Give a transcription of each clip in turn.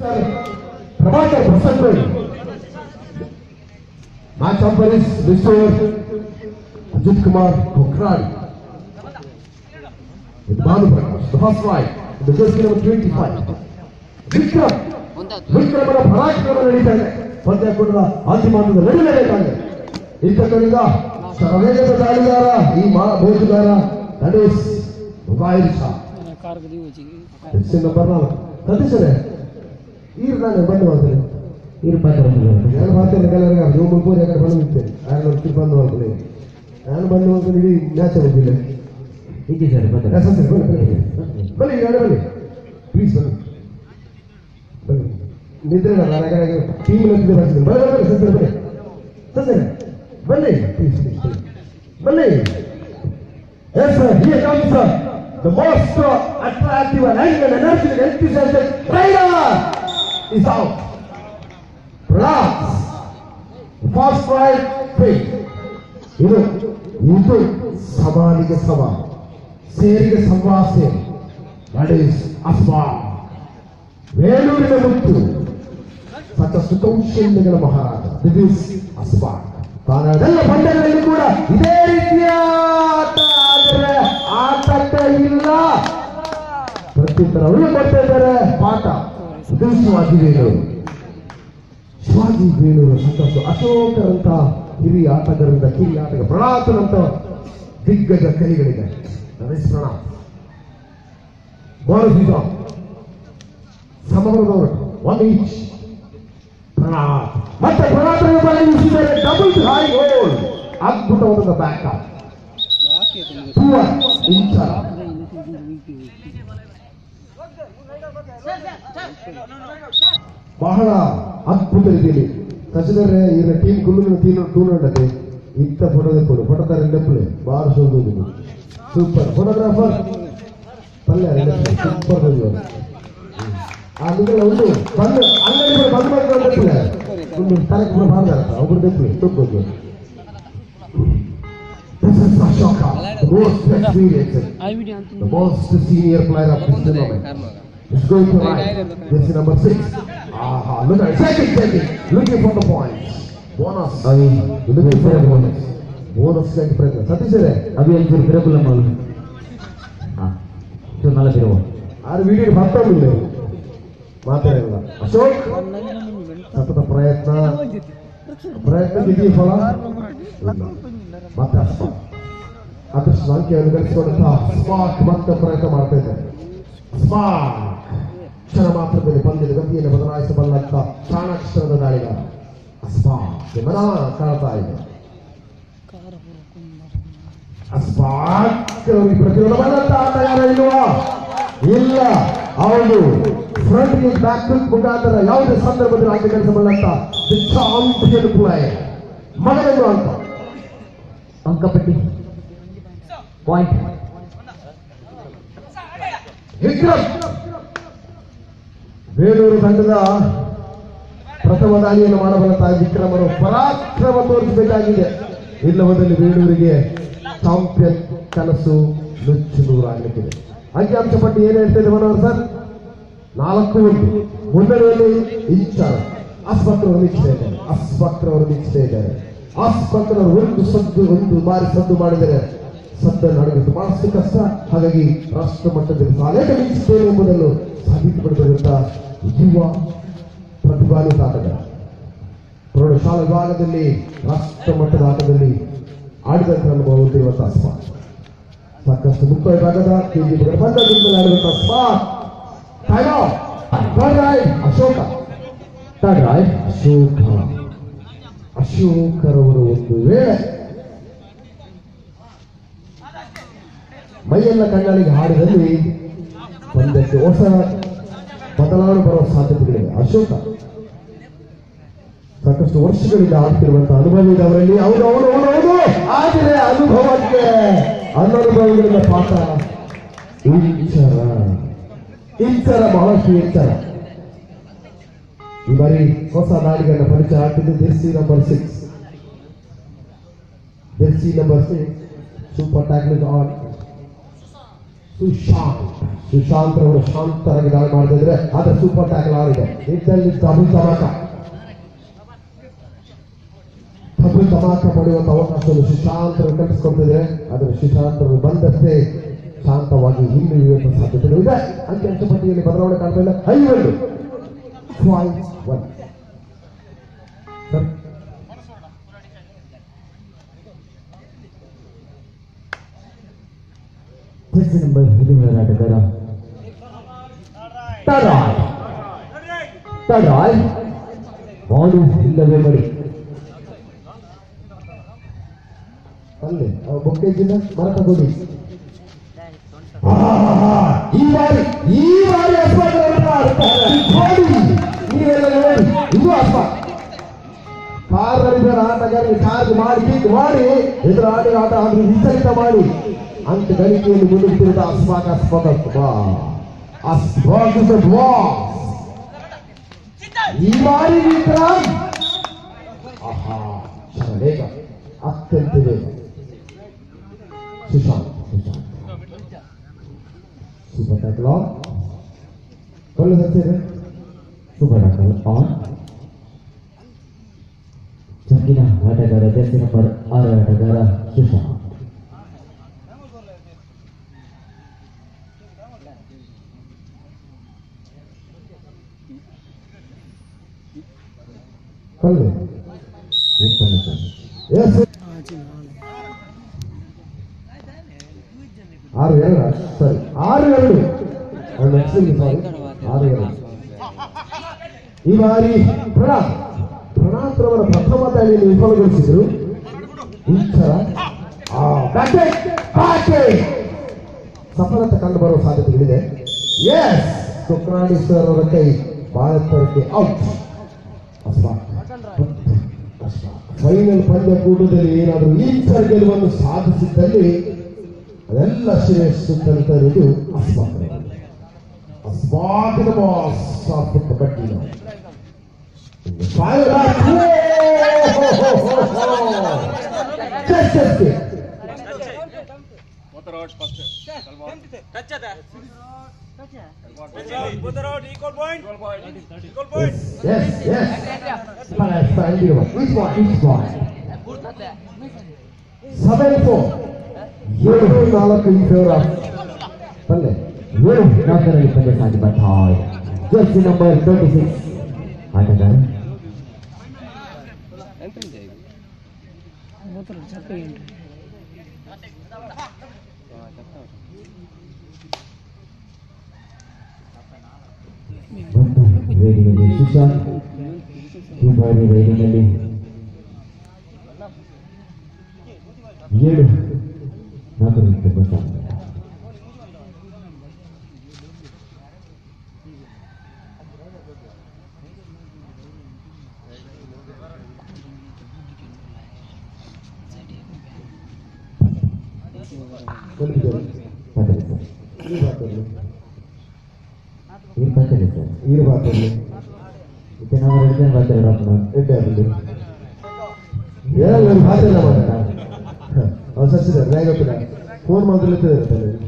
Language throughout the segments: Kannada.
Prabhakar Basavaraj match umpires mister Ajith Kumar Kokradi with Banu Prakash, the first right, the jersey number 25. Vikram ವಿಕ್ರಮನ ಪರಾಕ್ರಮ ನಡೀತಾ ಇದೆ ಪಂದ್ಯಾಕೂಟದ ಅಂತಿಮ ಹಂತದ ನಡೀಲೇಬೇಕಾಗಿದೆ ಇಂಥದ್ದರಿಂದ ಸರ್ವೇಗದ ದಾಳಿಗಾರ ಈ ಮಾ ಬೋಜುಗಾರ ಗಣೇಶ್ ಮುಬಾಯಿಲ್ ಶಾ ಎಸ್ ನಂಬರ್ ನಾಲ್ಕು ಸತೀಶರೇ ಈರು ನಾನು ಬಂದು ಮಾಡ್ತೇನೆ ಇರು ಪಾತ್ರ ನಾನು ಮಾಡ್ತೇನೆ ಕೆಲವರಿಗೆ ನೀವು ಮುಗ್ಬೋದು ಯಾಕಡೆ ಬಂದು ನಿಂತೇನೆ ನಾನು ನೋಡ್ತೀನಿ ಬಂದು ಮಾಡ್ತೀನಿ ನಾನು ಬಂದು ಮಾಡ್ತೀನಿ ಇಡೀ ಮ್ಯಾಚ್ ಹೋಗಿಲ್ಲ ಇದ್ದೀವಿ ಸರ್ ಪಾತ್ರ ಬನ್ನಿ ಬನ್ನಿ ಬನ್ನಿ ಈಗ ಬನ್ನಿ ಪ್ಲೀಸ್ ಬನ್ನಿ ಬನ್ನಿ ನಿದ್ರೆ ನಾನು ಟೀಮ್ ನಿದ್ರೆ ಬರ್ತೀನಿ ಬನ್ನಿ ಬನ್ನಿ ಸತ್ಯ ಬನ್ನಿ ಸತ್ಯ ಬನ್ನಿ ಪ್ಲೀಸ್ ಪ್ಲೀಸ್ ಬನ್ನಿ Yes, sir. Here comes sir, the most uh, attractive and angry and energetic enthusiastic rider is out. Relax. Fast ride, wait. ಇದು ಇದು ಸವಾಲಿಗೆ ಸವಾಲು ಸೇರಿಗೆ ಸಂವಾಸೆ ದಟ್ ಈಸ್ ಅಸ್ಮಾ ವೇಲೂರಿನ ಮುತ್ತು ಸಾಕಷ್ಟು ಕೌಶಲ್ಯಗಳ ಮಹಾರಾಜ ದಿಟ್ ಈಸ್ ಅಸ್ಮಾ ತಾನೆಲ್ಲ ಪಂದ್ಯಗಳಲ್ಲಿ ಕೂಡ ಇದೇ ರೀತಿಯ ಆಟ ಆದರೆ ಆಟಕ್ಕೆ ಇಲ್ಲ ಪ್ರತ್ಯುತ್ತರ ಅವರು ಕೊಡ್ತಾ ಇದ್ದಾರೆ ಪಾಠ ಇದು ಶಿವಾಜಿ ಬೇಲೂರು ಶಿವಾಜಿ ಬೇಲೂರು ಸಾಕಷ್ಟು ಅಶೋಕರಂತ ಹಿರಿಯ ಆಟಗಾರರಿಂದ ಕಿರಿಯ ಆಟಗಾರ ಪ್ರಣಾಥನಂತ ದಿಗ್ಗಜ ಕೈಗಳಿದೆ ರಮೇಶ್ ಪ್ರಣಾಥ್ ಬಾರಸಿದ ಸಮರದವರು ಒನ್ ಈಚ್ ಪ್ರಣಾಥ್ ಮತ್ತೆ ಪ್ರಣಾಥನ ಬಳಿ ನಿಲ್ಲಿಸಿದ್ದಾರೆ ಡಬಲ್ ಹೈ ಗೋಲ್ ಅದ್ಭುತವಾದ ಬ್ಯಾಕ್ ಪುವರ್ ಇಂಚರ ಬಹಳ ಅದ್ಭುತ ರೀತಿಯಲ್ಲಿ ಸಚಿವರೇ ಇವರ ಟೀಮ್ ಕುಲ್ಲು ಟೀಮ್ ಟೂರ್ನಮೆಂಟ್ ಅಲ್ಲಿ ಇಂಥ ಫೋಟೋ ತೆಕ್ಕೊಂಡು ಫೋಟೋ ತರ ರೆಪ್ಪಲೆ ಬಾರ್ ಶೋಧುವುದು ಸೂಪರ್ ಫೋಟೋಗ್ರಾಫರ್ ಪಲ್ಯ ಸೂಪರ್ అందుకని ఉండు బంద్ అందరి కూడా బంద్ ಮಾಡ್ಕೊಂಡು ತೆಪ್ಪಲೆ ಒಂದು ತನಕ ಕೂಡ ಮಾಡ್ದಾರ ಒಬ್ರು ತೆಪ್ಪಲೆ ತುಪ್ಪದು This is Ashoka, the most experienced, the most senior player of this tournament. It's going to right. This is number six. Aha, look at it. Check it, check it. Looking for the points. Bonus. ಅವಿ Looking for the bonus. Bonus check ಪ್ರಯತ್ನ ಸತೀಶರೇ ಅವಿ ಒಂಚೂರು ಬಿರಬುಲ್ಲ ಮಾಲು ಹಾಂ ಚೂರು ನಲ್ಲ ಬಿರವು ಆರು ವಿಡಿಯೋ ಬರ್ತಾವಿಲ್ಲ ಮಾತಾಡಿಲ್ಲ ಅಶೋಕ್ ಸತತ ಪ್ರಯತ್ನ ಪ್ರಯತ್ನ ಇದೆಯ ಫಲ ಇಲ್ಲ. ಮತ್ತೆ ಅಸ್ಪ ಅದೃಷ್ಟ ಸಂಖ್ಯೆಯನ್ನು ಗಳಿಸಿಕೊಂಡಂತಹ ಸ್ಮಾರ್ಟ್ ಮತ್ತೆ ಪ್ರಯತ್ನ ಮಾಡ್ತಾ ಇದ್ದಾರೆ ಸ್ಮಾರ್ಟ್ ಕ್ಷಣ ಮಾತ್ರದಲ್ಲಿ ಪಂದ್ಯದ ಗತಿಯನ್ನು ಬದಲಾಯಿಸಬಲ್ಲಂತ ಚಾಣಾಕ್ಷರದ ದಾಳಿಗಾರ ಅಸ್ಮಾತ್ ಮನ ಕಾಣ್ತಾ ಇದೆ ಅಸ್ಮಾತ್ ಅವರಿಗೆ ಪ್ರತಿರೋಧ ಬಂದಂತ ಆಟಗಾರ ಇಲ್ವಾ ಇಲ್ಲ ಹೌದು ಫ್ರಂಟ್ ಗೆ ಬ್ಯಾಕ್ ಮುಖಾಂತರ ಯಾವುದೇ ಸಂದರ್ಭದಲ್ಲಿ ಆಟ ಕೆಲಸಬಲ್ಲಂತ ದಿ ಚಾಂಪಿಯನ್ ಪ್ಲೇಯರ್ ಮಗನನ್ನು ಅಂತ ಅಂಕಪಟ್ಟಿ ಪಾಯಿಂಟ್ ವಿಕ್ರಮ್ ಬೇಲೂರು ತಂಡದ ಪ್ರಥಮ ದಾಳಿಯನ್ನು ಮಾಡಬಲ್ಲಂತಹ ವಿಕ್ರಮರು ಪರಾಕ್ರಮ ತೋರಿಸಬೇಕಾಗಿದೆ ಇಲ್ಲವಾದಲ್ಲಿ ಬೇಲೂರಿಗೆ ಚಾಂಪಿಯನ್ ಕನಸು ನುಚ್ಚು ನೂರಾಗಲಿಕ್ಕಿದೆ ಅಂಕಿಅಂಶ ಪಟ್ಟಿ ಏನು ಹೇಳ್ತಿದೆ ಮನೋಹರ್ ಸರ್ ನಾಲ್ಕು ಒಂದು ಮುನ್ನಡೆಯಲ್ಲಿ ಇಂಚಾರ ಆಸ್ಪತ್ರೆ ನಿಶ್ಚಯ ಇದ್ದಾರೆ ಆಸ್ಪತ್ರೆ ನಿಶ್ಚಯ ಇದ್ದಾರೆ ಆಸ್ಪತ್ರೆ ಒಂದು ಸದ್ದು ಒಂದು ಬಾರಿ ಸದ್ದು ಮಾಡಿದರೆ ಸದ್ದನ್ನು ಅಡಗಿದ್ದು ಬಹಳಷ್ಟು ಕಷ್ಟ ಹಾಗಾಗಿ ರಾಷ್ಟ್ರ ಮಟ್ಟದಲ್ಲಿ ಸಾಲೇಟ ಮಿಂಚುತ್ತೇನೆ ಎಂಬುದನ್ನು ಸಾಬೀತುಪಡಿಸಿದಂತ ಯುವ ಪ್ರತಿಭಾನ್ವಿತ ಆಟಗಾರ ಪ್ರೌಢಶಾಲಾ ವಿಭಾಗದಲ್ಲಿ ರಾಷ್ಟ್ರ ಮಟ್ಟದ ಆಟದಲ್ಲಿ ಆಡಿದಂತ ಅನುಭವ ಹೊಂದಿರುವಂತಹ ಸ್ಪಾಟ್ ಸಾಕಷ್ಟು ಮುಕ್ತ ವಿಭಾಗದ ಕೆಜಿ ಬಂಧದಿಂದಲೇ ಆಡಿದಂತಹ spot Ashoka third right Ashoka ಅಶೋಕರವರು ಒಂದು ವೇಳೆ ಮೈಯೆಲ್ಲ ಕಣ್ಣಾಳಿಗೆ ಹಾಡಿದಲ್ಲಿ ಪಂದ್ಯಕ್ಕೆ ಹೊಸ ಬದಲಾವಣೆ ಬರುವ ಸಾಧ್ಯತೆಗಳಿವೆ ಅಶೋಕ ಸಾಕಷ್ಟು ವರ್ಷಗಳಿಂದ ಆಡ್ತಿರುವಂತಹ ಅನುಭವ ಇದೆ ಅವರಲ್ಲಿ ಹೌದು ಹೌದು ಹೌದು ಹೌದು ಆದರೆ ಅನುಭವಕ್ಕೆ ಅನನುಭವಗಳಿಂದ ಪಾಠ ಇಂಚರ ಇಂಚರ ಬಹಳಷ್ಟು ಇಂಚರ ಈ ಬಾರಿ ಹೊಸ ನಾಡಿಗರ ಪರಿಚಯ ಆಗ್ತಿದೆ jersey number six jersey number six super tackling on Sushant Sushant ಅವರು ಶಾಂತರಾಗಿ ದಾಳಿ ಮಾಡ್ತಿದ್ರೆ ಆದ್ರೆ ಸೂಪರ್ ಟ್ಯಾಕಲ್ ಆಗಿದೆ ನಿಟ್ಟಲ್ಲಿ ಡಬಲ್ ಧಮಾಕ ಡಬಲ್ ಧಮಾಕ ಪಡೆಯುವಂತ ಅವಕಾಶವನ್ನು ಸುಶಾಂತ್ ಅವರು ಕಲ್ಪಿಸಿಕೊಳ್ತಿದ್ರೆ ಆದ್ರೆ ಸುಶಾಂತ್ ಅವರು ಬಂದಷ್ಟೇ ಶಾಂತವಾಗಿ ಹಿಂದಿರುವಂತ ಸಾಧ್ಯತೆಗಳು ಇದೆ ಅಂಕಿ ಅಂಶ ಪಟ್ಟಿಯಲ್ಲಿ ಬದಲಾವಣೆ ಕಾಣ್ತಾ ಇಲ್ಲ ಐವತ್ತು five one sir jersey number ಹದಿಮೂರರ ಆಟಗಾರ ತರಾಯ್ ತರಾಯ್ ಬಾಲು ಇಲ್ಲವೇ ಬಳಿ ಅಲ್ಲಿ ಬೊಕ್ಕೇಜಿನ ಮರ ತಗೊಳ್ಳಿ ಈ ಬಾರಿ ಈ ಬಾರಿ ಅಸ್ಪಾಗಳನ್ನ ಆಡ್ತಾರೆ. ನೋಡಿ ನೀವೆಲ್ಲ ನೋಡಿ ಇದು ಅಸ್ಪ ಕಾರ್ಗಳಿದ್ದರ ಆಟಗಾರರಿಗೆ ಚಾರ್ಜ್ ಮಾಡಿ ಕಿಕ್ ಮಾಡಿ ಎದುರು ಆಡಿ ಆಟ ಆದ್ರೆ ವಿಚಲಿತ ಮಾಡಿ ಅಂಕ ಗಳಿಕೆಯಲ್ಲಿ ಮುನ್ನುಗ್ತಿರುವ ಅಸ್ಪಾಕ್ ಅಸ್ಪಾಕ್ ಅಸ್ಪಾಕ್ ಇಸ್ ಈ ಬಾರಿ ವಿಕ್ರಮ್ ಆಹಾ ಕ್ಷಣ ವೇಗ ಅತ್ಯಂತ ವೇಗ Sushant Sushant super tackle on ಒಳ್ಳೆ ಸತ್ಯ ಸೂಪರ್ ಆಟಗಾರ ಆನ್ ಚಂದಿನ ಆಟಗಾರ ಜರ್ಸಿ ನಂಬರ್ ಆರು ಆಟಗಾರ ಸುಶಾಂತ್ ಒಳ್ಳೆ ಏಕಲ್ಲ ಸರ್ ಎಸ್ ಆರು ಎರಡು ಸರಿ ಆರು ಎರಡು ಒಂದು ಎಕ್ಸ್ಟ್ರೀಮ್ ಸಾರಿ ಆರು ಎರಡು ಈ ಬಾರಿ ಪ್ರಣಾತ್ ಪ್ರಣಾತ್ ರವರ ಪ್ರಥಮ ದಾಳಿಯಲ್ಲಿ ವಿಫಲಗೊಳಿಸಿದ್ರು ಇಂಚರ ಆ ಬ್ಯಾಟೆಡ್ ಬ್ಯಾಟೆಡ್ ಸಫಲತೆ ಕಂಡು ಬರುವ ಸಾಧ್ಯತೆಗಳಿದೆ ಎಸ್ ಸುಕ್ರಾಣೇಶ್ವರ ಅವರ ಕೈ ಭಾರತಕ್ಕೆ ಔಟ್ ಫೈನಲ್ ಪಂದ್ಯಕೂಟದಲ್ಲಿ ಏನಾದರೂ ಇಂಚರ್ ಗೆಲುವನ್ನು ಸಾಧಿಸಿದ್ದಲ್ಲಿ ಅದೆಲ್ಲ ಶ್ರೇಷ್ಠ ಇರುವುದು ಅಸ್ಮಾತ್ ಅಸ್ಮಾತಿನ ಬಾಸ್ ಆಫ್ ಕಬಡ್ಡಿ ನಾವು Just, just kick. Water out first. Come on. Touch ಅದ Touch out. Water out, equal point. Equal point. Equal point. Yes, yes. Fine, fine, beautiful. Which one? Which one? Seven four. ಏಳು ನಾಲ್ಕು in favor of ಪಲ್ಲೆ ಏಳು ನಾಲ್ಕರಲ್ಲಿ ಪಂದ್ಯ ಸಾಗಿ ಬರ್ತಾ ಇದೆ ಜರ್ಸಿ ನಂಬರ್ ಟ್ವೆಂಟಿ ಸಿಕ್ಸ್ ಆಟಗಾರ ಒಂದು ವೇದಿನಲ್ಲಿ ಸುಶಾಂತ್ ಈ ಬಾರಿ ವೇದಿನಲ್ಲಿ ಏಳು ನಾಲ್ಕು ನಿಮಿಷ ಬರ್ತಾ ಕೊಲ್ಲಿದ್ದಾರೆ. ಮಾತಾಡಿ ಸರ್ ಈ ಭಾಗದಲ್ಲಿ. ಏನು ಮಾತಾಡಿ ಸರ್ ಈ ಭಾಗದಲ್ಲಿ. ಮತ್ತೆ ನಾವು ಎರಡು ಜನ ಮಾತಾಡೋಣ ನಾವು ಎಡ್ಡೆ ಆಗಲಿ. ಏನೆಲ್ಲ ಭಾಷೆ ಮಾತಾಡ ಅವ್ರು ಸಚ್ಚಿದ್ದಾರೆ ನ್ಯಾಯ ಗೊತ್ತಿಲ್ಲ ಫೋನ್ ಮಾತಾಡ್ಲಿಕ್ಕೆ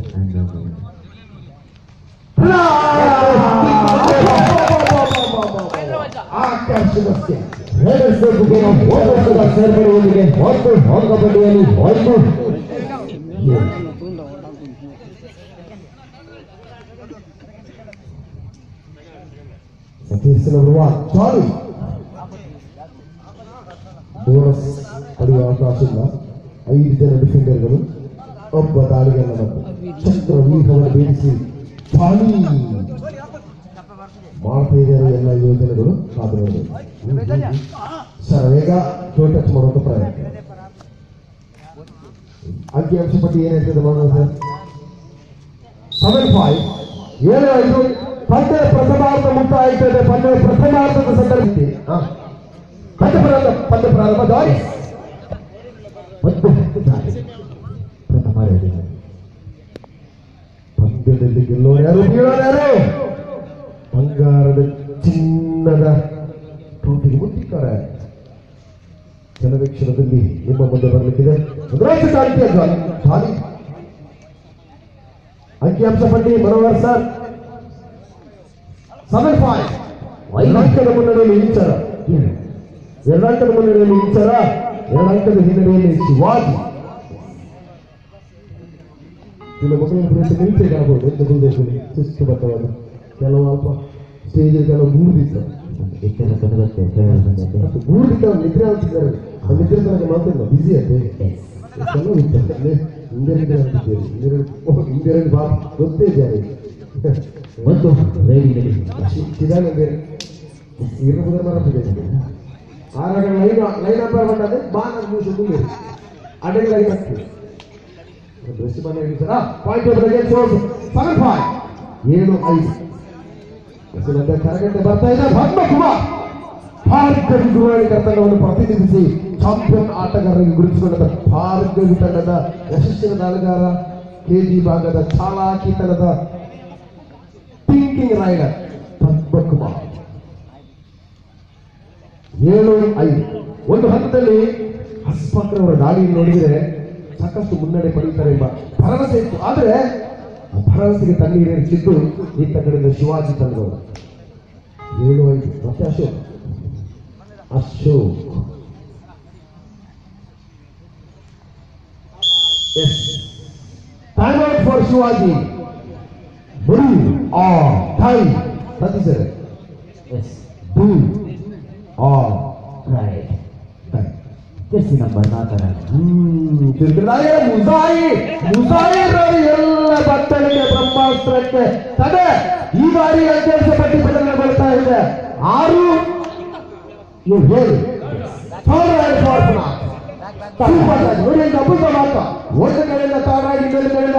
ಆಕರ್ಷಣಕ್ಕೆ ಹೇಳಬೇಕು ಒಂದು ವರ್ಷದ ಸೇರ್ಪಡೆಯೊಂದಿಗೆ ಒಂದು ಹೊಂಗ ಕಬಡ್ಡಿಯಲ್ಲಿ ಒಂದು ಸತೀಶ್ನವರುವ ಚಾಲು ಬೋನಸ್ ಪಡೆಯುವ ಅವಕಾಶ ಇಲ್ಲ ಐದು ಜನ ಡಿಫೆಂಡರ್ಗಳು ಒಬ್ಬ ದಾಳಿಗಲ್ಲ ಮತ್ತು ಚಕ್ರ ವ್ಯೂಹವನ್ನು ಭೇದಿಸಿ ಚಾಲಿ ಮಾಡ್ತಾ ಇದ್ದಾರೆ ಎಲ್ಲ ಯೋಜನೆಗಳು ಕಾದು ನೋಡಬೇಕು ಸರ್ ಬೇಗ ಟೋ ಟಚ್ ಮಾಡುವಂತ ಪ್ರಯತ್ನ ಅಂಕಿ ಅಂಶ ಪಟ್ಟಿ ಏನ್ ಹೇಳ್ತದೆ ಮಾಡೋಣ ಸರ್ ಸೆವೆನ್ ಫೈವ್ ಏಳು ಐದು ಪಂದ್ಯ ಪ್ರಥಮಾರ್ಧ ಮುಕ್ತಾಯಿತದೆ ಪಂದ್ಯ ಪ್ರಥಮಾರ್ಧದ ಸಂದರ್ಭದಲ್ಲಿ ಹಾ. ಪಂದ್ಯ ಪ್ರಾರಂಭ ಪಂದ್ಯ ಪ್ರಾರಂಭ ದಾರಿ ಒಂದು ದಾಳಿ. ಪ್ರಥಮ ವೇದಿಕೆ ಪಂದ್ಯದಲ್ಲಿ ಗೆಲ್ಲೋರು ಯಾರು ಬೀಳೋರು ಯಾರು ಬಂಗಾರದ ಚಿನ್ನದ ಟ್ರೋಫಿಗೆ ಮುಟ್ಟಿದ್ದಾರೆ ಕೆಲವೇ ಕ್ಷಣದಲ್ಲಿ ನಿಮ್ಮ ಮುಂದೆ ಬರಲಿಕ್ಕಿದೆ ಒಂದು ರಾಜ್ಯ ಕಾಂತಿಯ ಗಾಲಿ ಖಾಲಿ ಅಂಕಿಅಂಶ ಪಟ್ಟಿ ಬರೋವರ್ ಸರ್ ಸೆವೆನ್ ಫೈವ್ ಐದು. ಅಂಕದ ಮುನ್ನಡೆಯಲ್ಲಿ ಇಂಚರ ಎರಡು ಅಂಕದ ಮುನ್ನಡೆಯಲ್ಲಿ ಇಂಚರ ಎರಡು ಅಂಕದ ಹಿನ್ನಡೆಯಲ್ಲಿ ಶಿವಾಜಿ ನಿಮ್ಮ ಮಕ್ಕಳ ಪ್ರದೇಶ ನಿಂತೆ ಕಾಣಬಹುದು ಎಂದು ಗುರುದೇಶದಲ್ಲಿ ಶಿಸ್ತುಬದ್ಧವಾಗಿ ಕೆಲವು ಅಲ್ಪ ಸ್ಟೇಜ್ ಕೆಲವು ಮೂರ್ದಿತ್ತು ಎಷ್ಟೆಲ್ಲ ಕನಗುತ್ತೆ ಫೇವರ್ ಬಂದೈತೆ ಮತ್ತು ಮೂರ್ದಿತ್ತ ನಿದ್ರೆ ಅಂತಿದ್ದಾರೆ ಆ ನಿದ್ರೆ ತನಕ ಮಾತಿಲ್ಲ ಬಿಸಿ ಆಯ್ತು ಕೆಲವು ಇತ್ತು ಹಿಂದೆ ನಿದ್ರೆ ಅಂತಿದ್ದೇವೆ ಹಿಂದೆ ಹಿಂದೆ ಬಾ ಗೊತ್ತೇ ಜಾರಿ ಒಂದು ರೇಡಿ ನಡಿ ಚಿದಾನಂದೆ ಇರಬಹುದರ ಮರತಿದೆ ಆರಾಗ ಲೈನ್ ಲೈನ್ ನಂಬರ್ ಬಂದಾದ್ರೆ ಬಾನ ಮೂಸು ಮುಂದೆ ಅಡೆಗೆ ಲೈನ್ ಹಾಕ್ತೀವಿ ಡ್ರೆಸ್ ಮನೆ ಹಿಡಿತಾರ ಪಾಯಿಂಟ್ ಬಗ್ಗೆ ಸೋಸ್ ಸೆವೆನ್ ಫೈವ್ ಏಳು ಐದು ಹೆಸರಂತೆ ಕರಗಂಟೆ ಬರ್ತಾ ಇದೆ ಪದ್ಮಕುಮಾರ್ ಭಾರ್ಗವಿ ಗುರುವಾಣಿ ಕರ್ತವ್ಯವನ್ನು ಪ್ರತಿನಿಧಿಸಿ ಚಾಂಪಿಯನ್ ಆಟಗಾರರಿಗೆ ಗುರುತಿಸಿಕೊಂಡ ಭಾರ್ಗವಿ ತಂಡದ ಯಶಸ್ಸಿನ ದಾಳಿಗಾರ ಕೆಜಿ ಭಾಗದ ಚಾಲಾಕಿತನದ ಥಿಂಕಿಂಗ್ ರೈಡರ್ ಪದ್ಮಕುಮಾರ್ ಏಳು ಐದು ಒಂದು ಹಂತದಲ್ಲಿ ಹಸ್ಪಾತ್ರವರ ದಾಳಿಯನ್ನು ನೋಡಿದರೆ ಸಾಕಷ್ಟು ಮುನ್ನಡೆ ಪಡೆಯುತ್ತಾರೆ ಎಂಬ ಭರವಸೆ ಇತ್ತು ಆದರೆ ಆ ಭರವಸೆಗೆ ತಣ್ಣೀರೇರಿಸಿದ್ದು ಇತ್ತ ಕಡೆಯಿಂದ ಶಿವಾಜಿ ತಂಡದವರು ಏಳು ಐದು ಮತ್ತೆ Ashok Ashok is time out for Shivaji ಬುಡಿ ಆರ್ ಟೈ ಸತೀಶರೇ is do or raid jersey number ನಾಲ್ಕರ ಹ್ಮ್ ತಿರುಗಿದಾಗ ಮುಸಾಯಿ ಮುಸಾಯಿರರು ಎಲ್ಲ ಬತ್ತಳಿಗೆ ಬ್ರಹ್ಮಾಸ್ತ್ರಕ್ಕೆ ತಡೆ ಈ ಬಾರಿ ಅಧ್ಯಕ್ಷ ಪಟ್ಟಿ ಬದಲಾವಣೆಗೊಳ್ತಾ ಇದೆ ಆರು ಇವು ಹೇಳಿ ನೋಡಿ ಅದ್ಭುತ ಮಾತ್ರ ಒಂದು ಕಡೆಯಿಂದ ತಾರಾಡಿ ಇನ್ನೊಂದು ಕಡೆಯಿಂದ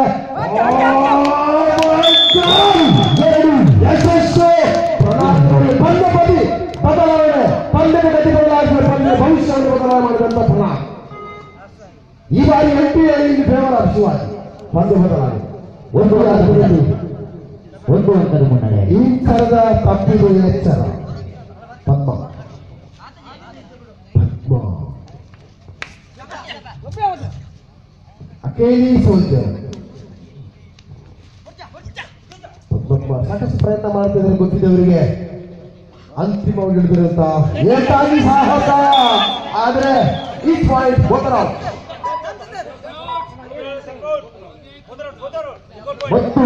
ಯಶಸ್ಸು ಪ್ರಣಾಮಗಳು ಪಂದ್ಯ ಬದಿ ಬದಲಾವಣೆ ಪಂದ್ಯದ ಗತಿ ಬದಲಾಯಿಸಿದ ಪಂದ್ಯ ಭವಿಷ್ಯವನ್ನು ಬದಲಾವಣೆ ಮಾಡಿದಂತ ಪ್ರಣಾಮ್ ಈ ಬಾರಿ ಎಂಟು ಏಳಿಗೆ ಫೇವರ್ ಆಫ್ ಶಿವಾಜಿ ಪಂದ್ಯ ಬದಲಾವಣೆ ಒಂದು ರಾಜ್ಯದಲ್ಲಿ ಒಂದು ಅಂಕದ ಮುನ್ನಡೆ ಈ ಥರದ ತಪ್ಪಿದು ಎಚ್ಚರ ಪದ್ಮ ಪದ್ಮ ಅಕೇಲಿ ಸೋಲ್ಜರ್ ಪದ್ಮಕುಮಾರ್ ಸಾಕಷ್ಟು ಪ್ರಯತ್ನ ಮಾಡ್ತಿದ್ದಾರೆ ಗೊತ್ತಿದ್ದವರಿಗೆ ಅಂತಿಮವಾಗಿ ಹಿಡಿದಿರುವಂತ ಏಕಾಗಿ ಸಾಹಸ ಆದ್ರೆ ಈ ಪಾಯಿಂಟ್ ಗೋತರ ಮತ್ತು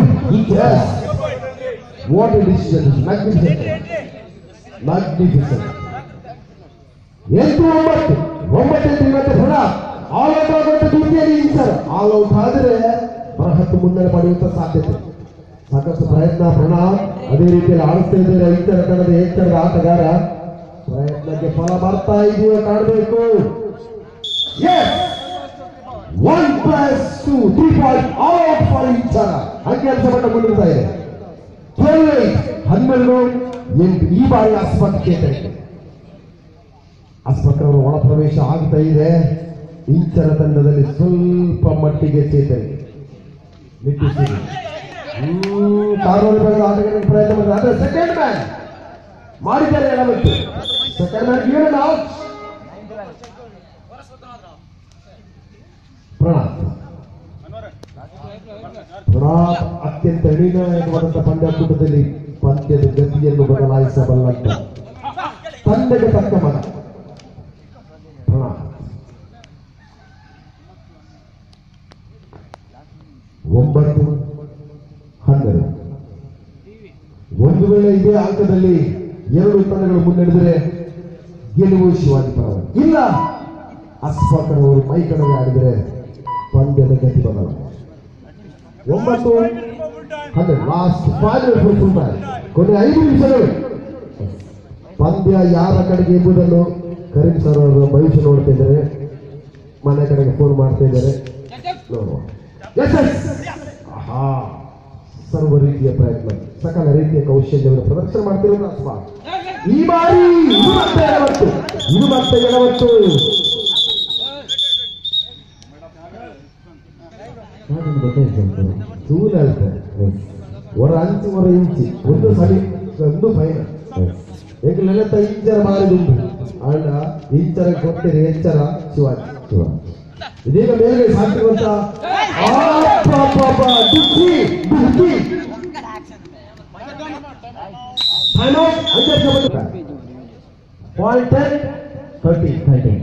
what a decision magnificent magnificent ಎಂಟು ಒಂಬತ್ತು ಒಂಬತ್ತೆಂಟು ಇವತ್ತು ಫಲ ಆಲ್ ಔಟ್ ಆಗುವಂತ ದ್ವಿತೀಯಲ್ಲಿ ಇನ್ಸರ್ ಆಲ್ ಔಟ್ ಆದರೆ ಬೃಹತ್ ಮುನ್ನಡೆ ಪಡೆಯುವಂತ ಸಾಧ್ಯತೆ ಸಾಕಷ್ಟು ಪ್ರಯತ್ನ ಪ್ರಣಾಮ್ ಅದೇ ರೀತಿಯಲ್ಲಿ ಆಡಿಸ್ತಾ ಇದ್ದಾರೆ ಇತರ ತಂಡದ ಎಚ್ಚರದ ಆಟಗಾರ ಪ್ರಯತ್ನಕ್ಕೆ ಫಲ ಬರ್ತಾ ಇದೆಯೋ ಕಾಣಬೇಕು one plus two three point all out for ಇಚ್ಚರ ಅಂಕಿ ಅಂಶ ಮಟ್ಟ ಮುಂದಿರ್ತಾ ಇದೆ ಟ್ವೆಲ್ ಹನ್ನೆರಡು ಎಂಟು ಈ ಬಾರಿ ಆಸ್ಪತ್ರೆ ಚೇತರಿಕೆ ಆಸ್ಪತ್ರೆ ಅವರ ಒಳ ಪ್ರವೇಶ ಆಗ್ತಾ ಇದೆ ಇಂಚರ ತಂಡದಲ್ಲಿ ಸ್ವಲ್ಪ ಮಟ್ಟಿಗೆ ಚೇತರಿಕೆ ನಿಟ್ಟಿಸಿ ಹ್ಮ್, ಕಾನೂನು ಪ್ರಕಾರ ಆಟಗಾರರಿಗೆ ಪ್ರಯತ್ನ ಮಾಡಿದ್ದಾರೆ ಆದರೆ ಸೆಕೆಂಡ್ ಮ್ಯಾನ್ ಮಾಡಿದ್ದಾರೆ ಎಡವಟ್ಟು second man given out Pranam Pranam ಅತ್ಯಂತ ನಿರ್ಣಾಯಕವಾದಂತಹ ಪಂದ್ಯಾಕೂಟದಲ್ಲಿ ಪಂದ್ಯದ ಗತಿಯನ್ನು ಬದಲಾಯಿಸಬಲ್ಲಂತ ತಂದೆಗೆ ತಕ್ಕ ಮಗ ಪ್ರಣಾಮ್ ಒಂಬತ್ತು ಹನ್ನೆರಡು ಒಂದು ವೇಳೆ ಇದೇ ಅಂಕದಲ್ಲಿ ಎರಡು ತಂಡಗಳು ಮುನ್ನಡೆದರೆ ಗೆಲುವು ಶಿವಾಜಿ ಪರವಾಗಿ ಇಲ್ಲ ಅಸ್ಪಾಕರ್ ಅವರು ಮೈ ಕಡೆಗೆ ಆಡಿದರೆ ಪಂದ್ಯದ ಗತಿ ಬದಲಾವಣೆ ಒಂಬತ್ತು ಹನ್ನೆರಡು ಲಾಸ್ಟ್ ಫೈನಲ್ ಫುಲ್ ಮ್ಯಾಚ್ ಕೊನೆ ಐದು ನಿಮಿಷಗಳು ಪಂದ್ಯ ಯಾರ ಕಡೆಗೆ ಎಂಬುದನ್ನು ಕರೀಂ ಸರ್ ಅವರು ಭವಿಷ್ಯ ನೋಡ್ತಾ ಇದ್ದಾರೆ ಮನೆ ಕಡೆಗೆ ಫೋನ್ ಮಾಡ್ತಾ ಇದ್ದಾರೆ ನೋಡುವ ಎಸ್ ಎಸ್ ಆಹಾ ಸರ್ವ ರೀತಿಯ ಪ್ರಯತ್ನ ಸಕಲ ರೀತಿಯ ಕೌಶಲ್ಯವನ್ನು ಪ್ರದರ್ಶನ ಮಾಡ್ತಿರೋದು ಅಸ್ಮಾ ಈ ಬಾರಿ ಇದು ಮತ್ತೆ ಎಡವಟ್ಟು ಇದು ಮತ್ತೆ ಎಡವಟ್ಟು ನಾನು ಗೊತ್ತಾಯ್ತು ತೂಲ ಹೇಳ್ತಾರೆ ಹೊರ ಅಂಚು ಹೊರ ಇಂಚಿ ಒಂದು ಸರಿ ಒಂದು ಫೈನಲ್ ಏಕೆ ನೆಲತ ಇಂಚರ ಮಾಡಿದುಂಟು ಆಂಡ ಇಂಚರ ಕೊಟ್ಟಿದೆ ಎಚ್ಚರ ಶಿವಾಜಿ ಶಿವ ಇದೀಗ ಮೇಲೆ ಸಾಕಿರುವಂತ ಅಬ್ಬಬ್ಬಬ್ಬ, ಡುಕ್ಕಿ, ಡುಕ್ಕಿ. Time out, ಅಂಜರ್ kabaddi. Point 10, 30. Thirteen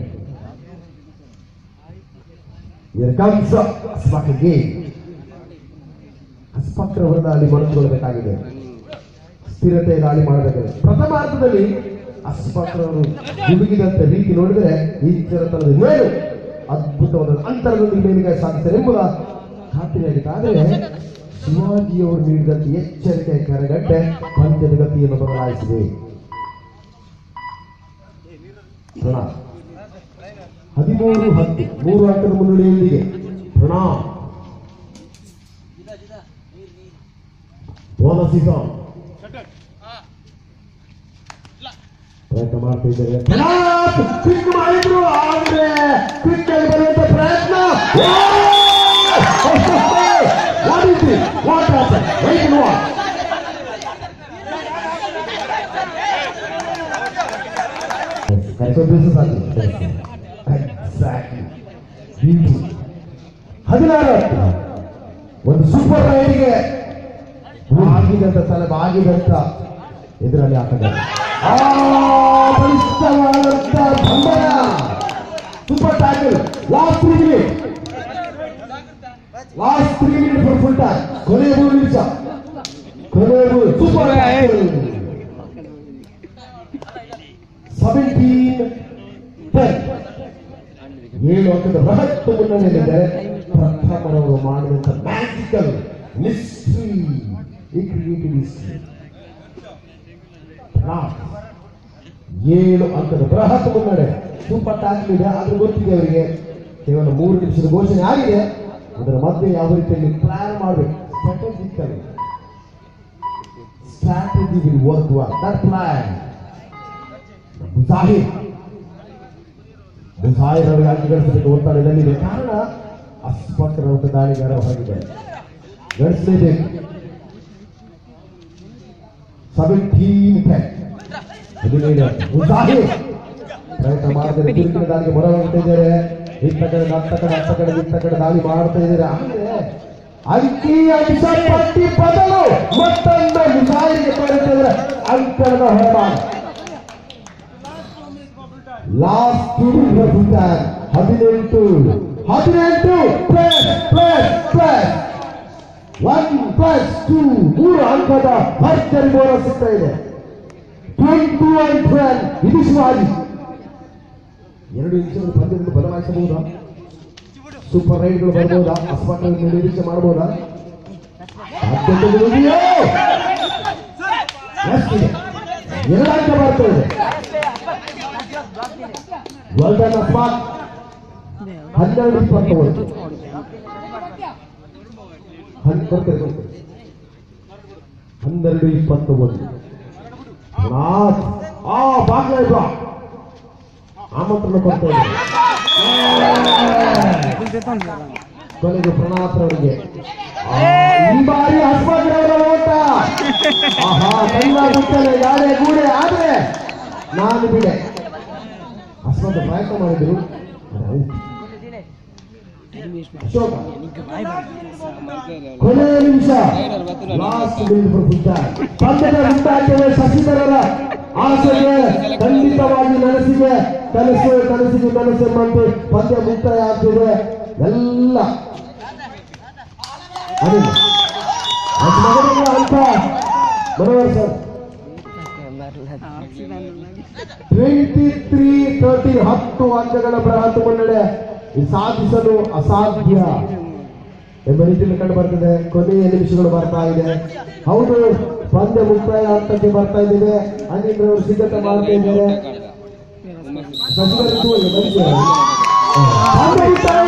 Here comes Ashfaq game ಅಸ್ಪಾಕ್ರವರ ದಾಳಿ ಮಾಡಿಕೊಳ್ಳಬೇಕಾಗಿದೆ ಸ್ಥಿರತೆ ದಾಳಿ ಮಾಡಬೇಕಾಗಿದೆ ಪ್ರಥಮಾರ್ಥದಲ್ಲಿ ಅಸ್ಪಾಕ್ರವರು ಹುಡುಗಿದಂತ ರೀತಿ ನೋಡಿದರೆ ಈ ಚಿರತನದ ಇನ್ನೇನು ಅದ್ಭುತವಾದ ಅಂತರದಲ್ಲಿ ಮೇಲಿಗೆ ಸಾಧಿಸಿದ್ದಾರೆ ಎಂಬುದ ಖಾತ್ರಿಯಾಗಿತ್ತು ಆದರೆ ಶಿವಾಜಿಯವರು ನೀಡಿದಂತೆ ಎಚ್ಚರಿಕೆ ಕರೆಗಟ್ಟೆ ಪಂದ್ಯದ ಗತಿಯನ್ನು ಬದಲಾಯಿಸಿದೆ ಪ್ರಣಾಮ್ ಹದಿಮೂರು ಹತ್ತು ಮೂರು ಅಂಕದ ಮುನ್ನಡೆಯೊಂದಿಗೆ ಪ್ರಣಾಮ್ ಬೋನಸ್ ಇಸ್ ಆನ್ ಪ್ರಯತ್ನ ಮಾಡ್ತಾ ಇದ್ದಾರೆ ಪ್ರಣಾಮ್ ಕ್ವಿಕ್ ಮಾಡಿದ್ರು ಆದ್ರೆ ಕ್ವಿಕ್ ಆಗಿ ಬರುವಂತ ಪ್ರಯತ್ನ what is this what happen wait what So this is Ajit. Exactly. Beautiful. ಹದಿನಾರು ಹತ್ತು ಒಂದು ಸೂಪರ್ ರೈಡ್ಗೆ ಬಾಗಿದಂತ ತಲೆ ಬಾಗಿದಂತ ಇದರಲ್ಲಿ ಆಟಗಾರ ಆ, ಬಲಿಷ್ಠವಾದಂತ ಬಂಧನ super tackle last three minute last three minute for full time ಕೊನೆಯ ಮೂರು ನಿಮಿಷ ಕೊನೆಯ ಮೂರು ಸೂಪರ್ ಟ್ಯಾಕಲ್ ಸೆವೆಂಟೀನ್ ಟೆನ್ ಏಳು ಅಂಕದ ಬೃಹತ್ ಮುನ್ನಡೆಯಲ್ಲಿದೆ ಪ್ರಥಮರವರು ಮಾಡಿದಂತ ಮ್ಯಾಜಿಕಲ್ ಮಿಸ್ಟ್ರಿ ಈ ಕ್ರಿಯೇಟಿವ್ ಹಿಸ್ಟ್ರಿ ಏಳು ಅಂಕದ ಬೃಹತ್ ಮುನ್ನಡೆ ಸೂಪರ್ ಟ್ಯಾಕ್ಲ್ ಇದೆ ಆದ್ರೂ ಗೊತ್ತಿದೆ ಅವರಿಗೆ ಕೇವಲ ಮೂರು ನಿಮಿಷದ ಘೋಷಣೆ ಆಗಿದೆ ಅದರ ಮಧ್ಯೆ ಯಾವ ರೀತಿಯಲ್ಲಿ ಪ್ಲಾನ್ ಮಾಡಬೇಕು strategical strategy will work well that plan Musahir Musahir ಅವರಿಗೆ ಅಂಕಗಳಿಸಬೇಕು ಒತ್ತಡದಲ್ಲಿದೆ ಕಾರಣ ಅಸ್ಪಷ್ಟರವಂತ ದಾಳಿಗಾರ ಹೊರಗಿದ್ದಾರೆ ಗಳಿಸಲೇಬೇಕು ಸೆವೆಂಟೀನ್ ಟೆನ್ ಹದಿನೈದು ಮುಸಾಹಿರ್ ಪ್ರಯತ್ನ ಮಾಡಿದರೆ ತಿರುಗಿನ ದಾಳಿಗೆ ಮೊರ ಹೊರಟಿದ್ದಾರೆ ಇತ್ತ ಕಡೆ ಅತ್ತ ಕಡೆ ಅತ್ತ ಕಡೆ ಇತ್ತ ಕಡೆ ದಾಳಿ ಮಾಡ್ತಾ ಇದ್ದಾರೆ ಆಮೇಲೆ ಅಂಕಿ ಅಂಶ ಪಟ್ಟಿ ಬದಲು ಮತ್ತೊಂದು ಮುಸಾಹಿರಿಗೆ ಪಡೆದಿದ್ದಾರೆ ಅಂಕಣದ ಹೊರಮಾಡ ಲಾಸ್ಟ್ ಟೂ ಟೈಮ್ ಹದಿನೆಂಟು ಹದಿನೆಂಟು plus plus plus one plus two ಮೂರು ಅಂಕದ ಭರ್ಜರಿ ಬೋನಸ್ ಸಿಗ್ತಾ ಇದೆ ಟ್ವೆಂಟಿ ಒನ್ ಟ್ವೆಲ್ ಇದು ಶಿವಾಜಿ ಎರಡು ಇಂಚಿನ ಪಂದ್ಯವನ್ನು ಬದಲಾಯಿಸಬಹುದಾ ಸೂಪರ್ ರೈಡ್ಗಳು ಬರ್ಬೋದಾ ಅಸ್ಪಷ್ಟಗಳನ್ನು ನಿರೀಕ್ಷೆ ಮಾಡಬಹುದಾ ಸಾಧ್ಯತೆಗಳಿದೆಯೋ ಎಷ್ಟಿದೆ ಎರಡು ಅಂಕ ಬರ್ತಾ ಇದೆ ವೆಲ್ಡನ್ ಅಸ್ಮಾತ್ ಹನ್ನೆರಡು ಇಪ್ಪತ್ತೊಂಬತ್ತು ಹನ್- ಬರ್ತಾರೆ, ಬರ್ತಾರೆ. ಹನ್ನೆರಡು ಇಪ್ಪತ್ತೊಂಬತ್ತು ನಾಲ್ಕು ಆ ಬಾಗ್ಲ ಇಲ್ವಾ ಆಮಂತ್ರಣ ಕೊಡ್ತಾ ಇದ್ದಾರೆ ಕೊನೆಗೆ ಪ್ರಣಾಥರವರಿಗೆ ಆ, ಈ ಬಾರಿ ಹಸ್ಮಂತರವರ ಓಟ ಆಹಾ ಕೈಲ ಮುಟ್ಟಲೆ ಗಾಡೆ ಗೂಡೆ ಆದ್ರೆ ನಾನು ಬಿಡೆ ಹಸ್ಮಂತ ಪ್ರಯತ್ನ ಮಾಡಿದ್ರು ಅಶೋಕ ಕೊನೆಯ ನಿಮಿಷ ಲಾಸ್ಟ್ ಪಂದ್ಯದ ಮುಂದಾಟವೇ ಶಶಿಧರರ ಆಸೆಗೆ ಖಂಡಿತವಾಗಿ ನನಸಿಗೆ ಕನಸು ಕನಸಿಗೆ ಕನಸೆಂಬಂತೆ ಪಂದ್ಯ ಮುಕ್ತಾಯ ಆಗ್ತಿದೆ ಎಲ್ಲ ಅದಿಲ್ಲ ಅದು ಮಗನಿಗೆ ಅಂತ Manohar sir twenty three thirty ಹತ್ತು ಅಂಕಗಳ ಬೃಹತ್ ಮುನ್ನಡೆ ಇದು ಸಾಧಿಸಲು ಅಸಾಧ್ಯ ಎಂಬ ರೀತಿಯಲ್ಲಿ ಕಂಡು ಬರ್ತದೆ ಕೊನೆಯ ನಿಮಿಷಗಳು ಬರ್ತಾ ಇದೆ ಹೌದು ಪಂದ್ಯ ಮುಕ್ತಾಯ ಹಂತಕ್ಕೆ ಬರ್ತಾ ಇದ್ದೇವೆ ಅನಿಲ್ ಅವರು ಸಿದ್ಧತೆ ಮಾಡ್ತಾ ಇದ್ದಾರೆ ಸಚಿವರು ಇದುವರೆಗೆ ಬಂದಿದ್ದಾರೆ. ಪಂದ್ಯ ಮುಕ್ತಾಯ